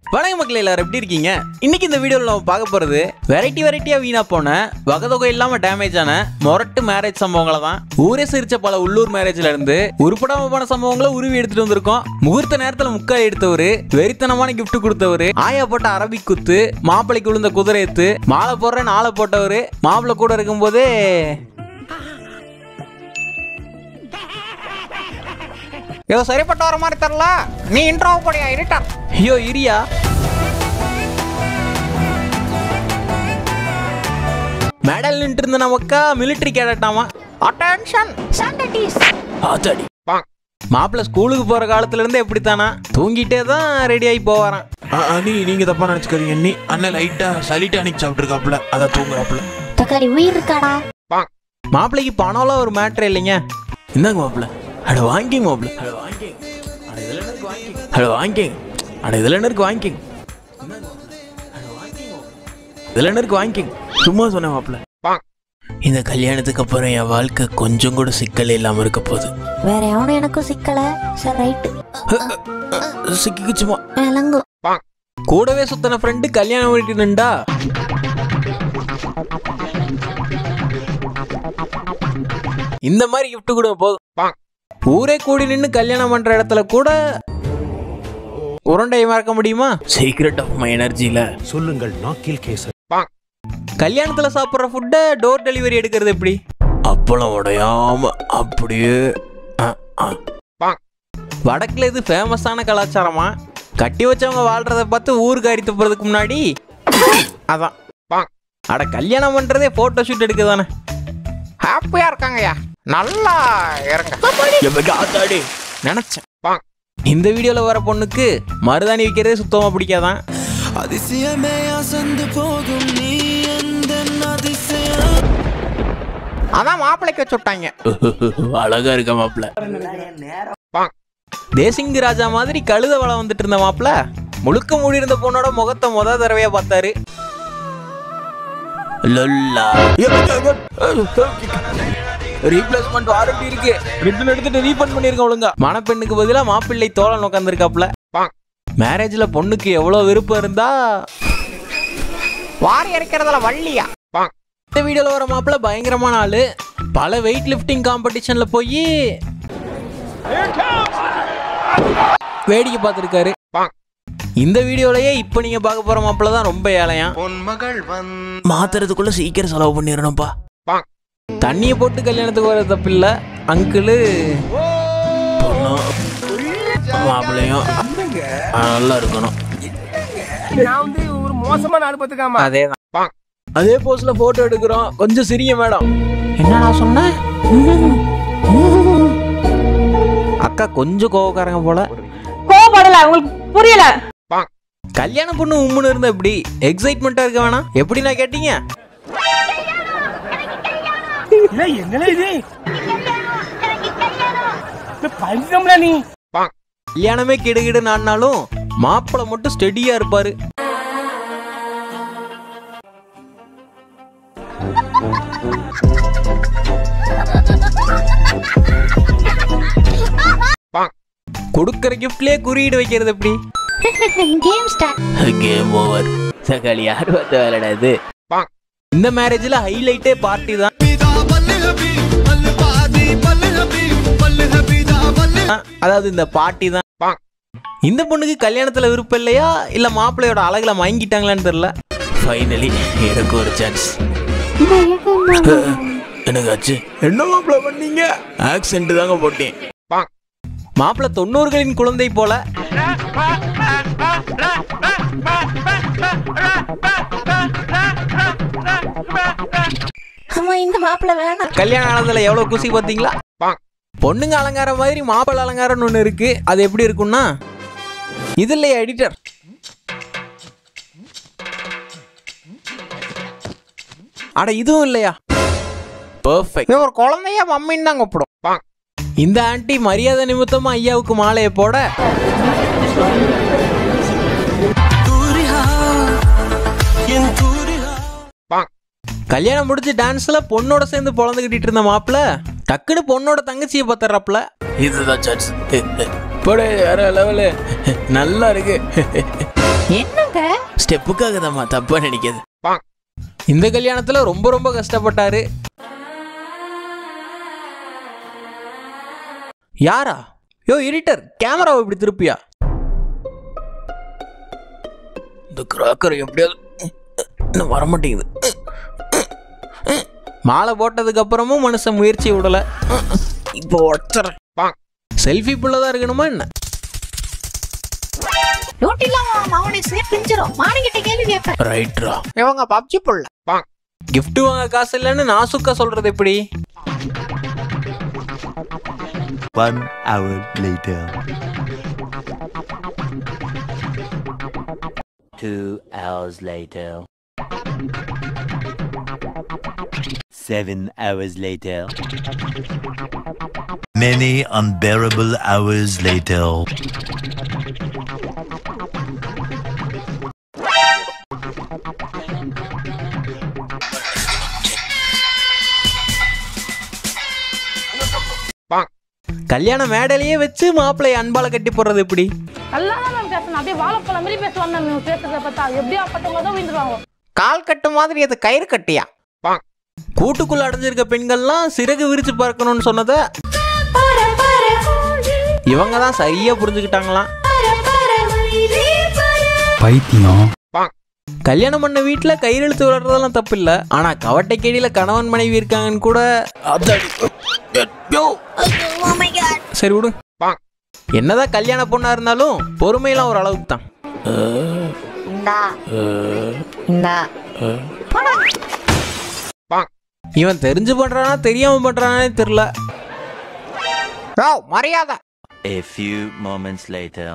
வணக்கம் மக்கள் எல்லாரும் எப்படி இருக்கீங்க இன்னைக்கு இந்த வீடியோவில் நம்ம பார்க்க போகிறது வெரைட்டி வெரைட்டியாக வீணா போன வகதொகை இல்லாமல் டேமேஜ் ஆன மொரட்டு மேரேஜ் சம்பவங்களை தான் ஊரே சிரிச்ச பல உள்ளூர் மேரேஜ்ல இருந்து உருப்படாம போன சம்பவங்களை உருவி எடுத்துட்டு வந்திருக்கோம் முகூர்த்த நேரத்தில் முக்கால் எடுத்தவர் வெறித்தனமான gift கொடுத்தவர் ஆயா போட்ட அரபிக் குத்து மாப்பிள்ளைக்கு விழுந்த குதிரை ஏத்து மாலை போடுற நாளை போட்டவர் மாப்பிள்ளை கூட இருக்கும்போதே இது சரிப்பட்டு வர மாதிரி தெரியல நீ இன்ட்ரோ படியா இருட்டா ஐயோ இரியா மெடல் நின்று இருந்த நமக்கா மிலிட்டரி கேடட்டாமா அட்டென்ஷன் ஆத்தாடி மாப்பிள்ள ஸ்கூலுக்கு போற காலத்துல இருந்து எப்படித்தானா தூங்கிட்டே தான் ரெடி ஆகி போவாராம் ஆ, அண்ணி நீங்க தப்பா நினைச்சுக்காதீங்க அண்ணி அண்ணன் லைட்டா சளிட்டு அன்னைக்கு சாப்பிட்டுருக்காப்புல அதை தூங்குறாப்புல தக்காளி உயிர் இருக்காடா மாப்பிள்ளைக்கு பணம்லாம் ஒரு மேட்ரு இல்லைங்க இந்தாங்க மாப்பிள்ள அட வாங்கிங்க மாப்பிள்ள அட வாங்கிங்க அட இதுல என்ன இருக்கு வாங்கிங்க அட வாங்கிங்க அட இதுல என்ன இருக்கு வாங்கிங்க இதுல என்ன இருக்கு வாங்கிங்க சும்மா சொன்னேன் மாப்பிள்ள இந்த கல்யாணத்துக்கு அப்புறம் என் வாழ்க்கை கொஞ்சம் கூட சிக்கல் இல்லாம இருக்க போகுது வேற எவனும் எனக்கும் சிக்கல சரி ரைட்டு சிக்கிக்குச்சுமா விளங்கு கூடவே சுத்தின ஃப்ரெண்டு கல்யாணம் பண்ணிட்டு நின்றா இந்த மாதிரி gift கூட போதும் ஊரே கூடி நின்று கல்யாணம் பண்ற இடத்துல கூட உருண்டையை மறக்க முடியுமா சீக்ரெட் ஆஃப் மை எனர்ஜில சொல்லுங்கள் நாக்கில் கேசர் கல்யாணத்துல சாப்பிட்ற ஃபுட்டை டோர் டெலிவரி எடுக்கிறது எப்படி அப்பளம் உடையாம அப்படியே ஆ, ஆ. வடக்குல இது ஃபேமஸான கலாச்சாரமா கட்டி வச்சவங்க வாழ்றத பார்த்து ஊருக்கு அரித்து போறதுக்கு முன்னாடி அதான் அட கல்யாணம் பண்றதே போட்டோ ஷூட் எடுக்க தானே ஹாப்பியா இருக்காங்கய்யா நல்லா இருங்க ஆத்தாடி நினைச்சேன் இந்த வீடியோல வர பொண்ணுக்கு மருதாணி விற்கிறதே சுத்தமா பிடிக்காதான் அதிசயமே அசந்து போகும் நீ எந்த அதிசயம் அதான் மாப்பிள்ளைக்கு வச்சு விட்டாங்க அழகா இருக்க மாப்பிள தேசிங்கு ராஜா மாதிரி கழுத வளம் வந்துட்டு இருந்த மாப்பிள முழுக்க மூடி இருந்த பொண்ணோட முகத்தை முத தடவையா பார்த்தாரு லொல்லா ரீப்ளேஸ்மெண்ட் வாரண்டி இருக்கு ரிட்டர்ன் எடுத்துட்டு ரீஃபண்ட் பண்ணிருக்க ஒழுங்கா மணப்பெண்ணுக்கு பதிலா மாப்பிள்ளை தோழன் உட்காந்துருக்காப்ல மேரேஜ்ல பொண்ணுக்கு எவ்வளவு விருப்பம் இருந்தா வாரி இறைக்கிறதுல வள்ளியா இந்த வீடியோல வர மாப்பிள்ள பயங்கரமான ஆளு பல வெயிட் லிஃப்டிங் காம்படிஷன்ல போய் வேடிக்கை பார்த்துருக்காரு இந்த வீடியோலயே இப்போ நீங்க பார்க்க போற மாப்பிள்ள தான் ரொம்ப ஏழையா மாத்துறதுக்குள்ள சீக்கிரம் செலவு பண்ணிடணும்ப்பா தண்ணியை போட்டு கல்யாணத்துக்கு வர தப்பில்ல அங்கிளு பொண்ணும் மாப்பிள்ளையும் நல்லா இருக்கணும் அதே தான் அதே போஸ்ல போட்டோ எடுக்கிறோம் கொஞ்சம் சிரிங்க மேடம் என்னடா சொன்ன அக்கா கொஞ்சம் கோவக்காரங்க போல கோவப்படல உங்களுக்கு புரியல கல்யாண பொண்ணு உம்முன்னு இருந்தா எப்படி எக்ஸைட்மெண்ட்டா இருக்க வேணாம் எப்படி நான் கேட்டீங்க கல்யாணமே கிடுகிடு நான்னாலும் மாப்பிள்ளை மட்டும் ஸ்டெடியா இருப்பாரு கொடுக்கற கிஃப்ட்லயே குறியீடு வைக்கிறது எப்படி கேம் ஸ்டார்ட் கேம் ஓவர் சகாலி யார் பார்த்த வேலைடா இது இந்த மேரேஜ்ல ஹைலைட்டே பார்ட்டி தான் ஆ, அதாவது இந்த பார்ட்டி தான் இந்த பொண்ணுக்கு கல்யாணத்துல விருப்பம் இல்லையா இல்ல மாப்பிள்ளையோட அழகுல மயங்கிட்டாங்களான்னு தெரியல ஃபைனலி எனக்கு ஒரு சான்ஸ் எனக்கு ஆச்சு என்ன மாப்பிள்ள பண்ணீங்க ஆக்சென்ட் தாங்க போட்டேன் மாப்பிள்ள தொண்ணூறுகளின் குழந்தை போல ஆமா இந்த மாப்பிள்ள வேணாம் கல்யாணம் ஆனதுல எவ்வளவு குசி பாத்தீங்களா பொண்ணுங்க அலங்காரம் மாதிரி மாப்பிள்ளை அலங்காரம்னு ஒண்ணு இருக்கு அது எப்படி இருக்கும்னா இது இல்லையா எடிட்டர் அட இதுவும் இல்லையா பெர்ஃபெக்ட் இது ஒரு குழந்தைய மம்மின்னு தான் கூப்பிடும் இந்த ஆன்ட்டி மரியாதை நிமித்தமா ஐயாவுக்கு மாலையை போட தூரிஹா என் தூரிஹா கல்யாணம் முடிஞ்சு டான்ஸ்ல பொண்ணோட சேர்ந்து பொழந்துக்கிட்டு இருந்த மாப்பிள்ள டக்குன்னு பொண்ணோட தங்கச்சியை பார்த்துறாப்புல இதுதான் சான்ஸ் போடு வேற லெவலு நல்லா இருக்கு என்னங்க ஸ்டெப்புக்காக தாம்மா தப்பா நினைக்காது இந்த கல்யாணத்துல ரொம்ப ரொம்ப கஷ்டப்பட்டாரு யாரா யோ எடிட்டர் கேமராவை இப்படி திருப்பியா இந்த கிராக்கர் எப்படியாவது இன்னும் வர மாட்டேங்குது மாலை போட்டதுக்கு அப்புறமும் மனுஷன் முயற்சி விடல இப்போ உடச்சுறேன் செல்ஃபி புள்ளதான் இருக்கணுமா என்ன ரோட்டிலாம் அவனை சேர்த்து பிஞ்சிரும் மானிக்கிட்ட கேள்வி கேட்பேன் ரைட்ரா இவங்க பப்ஜி புள்ள gift வாங்க காசு இல்லைன்னு நாசுக்கா சொல்றது எப்படி One hour later. Two hours later. Seven hours later. Many unbearable hours later. கல்யாண மேடையிலேயே வச்சு மாப்பிள்ளைய அன்பால கட்டி போடுறது எப்படி நல்லா தான் மேம் பேசணும் அப்படியே வாழைப்பழம் மாதிரி பேசுவாங்க மேம் இவங்க பேசுறத பார்த்தா எப்படியா பட்டவங்க தான் விழுந்துருவாங்க கால் கட்டு மாதிரி அது கயிறு கட்டியா கூட்டுக்குள்ள அடைஞ்சிருக்க பெண்கள்லாம் சிறகு விரிச்சு பார்க்கணும்னு சொன்னதை இவங்க தான் சரியா புரிஞ்சுக்கிட்டாங்களாம் கல்யாணம் பண்ண வீட்டுல கையெழுத்து விளையாடுறதெல்லாம் தப்பு இல்ல ஆனா கவட்டை கேடியில கணவன் மனைவி இருக்காங்கன்னு கூட அதாடி. ஐயோ. சரி விடு என்னதான் கல்யாண பொண்ணா இருந்தாலும் பொறுமையெல்லாம் ஒரு அளவுக்கு தான் இந்தா இந்தா இவன் தெரிஞ்சு பண்றானா தெரியாம பண்றானே தெரியல யோ மரியாதை A few moments later.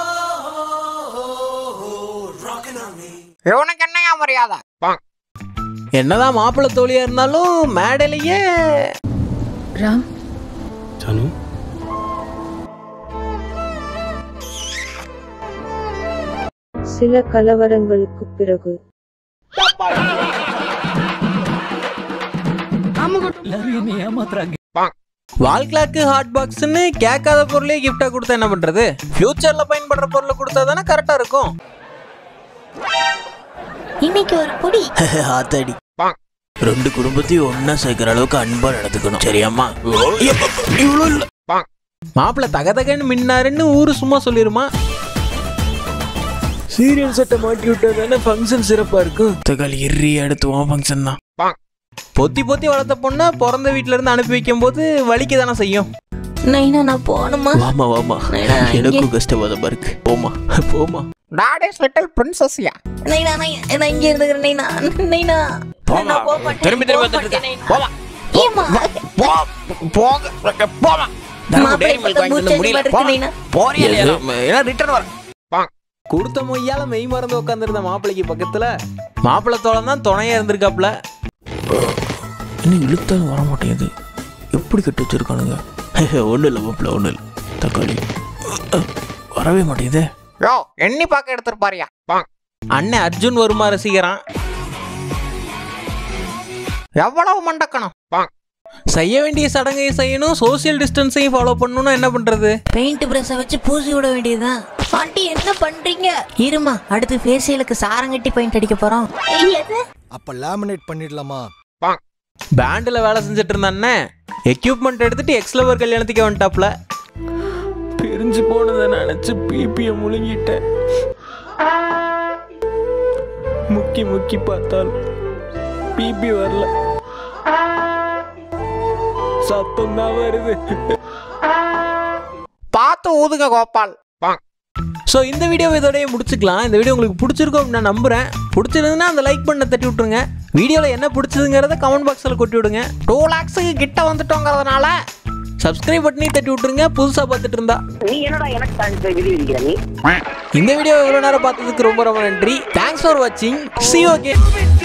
இவனுக்கு என்னையா மரியாதை என்னதான் மாப்பிள்ளை தோழியா இருந்தாலும் மேடையிலேயே ராம் ஜானு சில கலவரங்களுக்குப் பிறகு வால் கிளாக்கு ஹாட் பாக்ஸ்னு கேட்காத பொருளே கிஃப்டா கொடுத்தா என்ன பண்றது ஃபியூச்சர்ல பயன்படுற பொருளை கொடுத்தா தானே கரெக்டா இருக்கும் இன்னைக்கு ஒரு பொடி ஆத்தாடி ரெண்டு குடும்பத்தையும் ஒன்னா சேர்க்கிற அளவுக்கு அன்பா நடந்துக்கணும் சரியாம்மா இவ்வளவு இல்ல மாப்பிள்ள தகதகன்னு மின்னாருன்னு ஊரு சும்மா சொல்லிருமா சீரியல் சட்டை மாட்டி விட்டா தானே ஃபங்க்ஷன் சிறப்பா இருக்கும் தகாலி எரி அடுத்து உன் ஃபங்க்ஷன் தான் பொத்தி பொத்தி வளர்த்த பொண்ணை பிறந்த வீட்ல இருந்து அனுப்பி வைக்கும் போது வலிக்க தானே செய்யும் நைனா நான் போகணுமா வாமா வாமா நைனா, எனக்கும் கஷ்டவாதமா இருக்கு போமா போமா டாடேஸ் லிட்டில் பிரின்சஸ்யா நைனா நான் நான் இங்க இருந்துக்கிறேன் நைனா நைனா நான் போக மாட்டேன், திரும்பி திரும்பி போக வந்துட்டு மாட்டேன், இருக்க. நைனா. போமா ஏம்மா? போக போமா மாப்பிள்ளை பக்கம் மூச்சு அடிபட்டு இருக்கு, நைனா. போறியா ரிட்டர்ன் வர கொடுத்த மொய்யால மெய் மறந்து உட்காந்துருந்த மாப்பிள்ளைக்கு பக்கத்துல மாப்பிள்ளை தோழன் தான் துணையா இருந்திருக்காப்ல இன்னும் இழுத்தாலும் வர மாட்டேங்குது எப்படி கட்டி வச்சிருக்கானுங்க ஒன்றும் இல்லை மாப்பிள்ள ஒன்றும் இல்லை தக்காளி வரவே மாட்டேங்குதே யோ எண்ணி பார்க்க எடுத்துருப்பாரியா அண்ணன் அர்ஜுன் வருமா ரசிகரான் எவ்வளவு மண்டக்கணும் செய்ய வேண்டிய சடங்கை செய்யணும் சோசியல் டிஸ்டன்ஸையும் ஃபாலோ பண்ணணும்னா என்ன பண்றது பெயிண்ட் பிரஷ வச்சு பூசி விட வேண்டியதுதான் ஆண்டி என்ன பண்றீங்க இருமா அடுத்து ஃபேஷியலுக்கு சாரங்கட்டி பெயிண்ட் அடிக்க போறோம் எது அப்ப லேமினேட் பண்ணிடலாமா பேண்ட்ல வேலை செஞ்சுட்டு இருந்த அண்ணன் எக்யூப்மெண்ட் எடுத்துட்டு எக்ஸ்லவர் கல்யாணத்துக்கு வந்துட்டாப்ல பிரிஞ்சு போனதை நினைச்சு பிபிய முழுங்கிட்டேன் முக்கி முக்கி பார்த்தால் பிபி வரல சத்தம் தான் வருது பார்த்து ஊதுங்க கோபால் ஸோ இந்த வீடியோ இதோடய முடிச்சுக்கலாம் இந்த வீடியோ உங்களுக்கு பிடிச்சிருக்கும் நான் நம்புறேன் பிடிச்சிருந்ததுன்னா அந்த லைக் பண்ண தட்டி விட்டுருங்க வீடியோவில் என்ன பிடிச்சதுங்கிறத கமெண்ட் பாக்ஸில் கொட்டி விடுங்க டூ லேக்ஸுக்கு கிட்ட வந்துட்டோங்கிறதுனால சப்ஸ்கிரைப் பண்ணி தட்டி விட்டுருங்க புதுசாக பார்த்துட்டு இருந்தா நீ என்னடா எனக்கு விதி விதிக்கிற நீ இந்த வீடியோ இவ்வளோ நேரம் பார்த்ததுக்கு ரொம்ப ரொம்ப நன்றி தேங்க்ஸ் ஃபார் வாட்சிங் சி ஓகே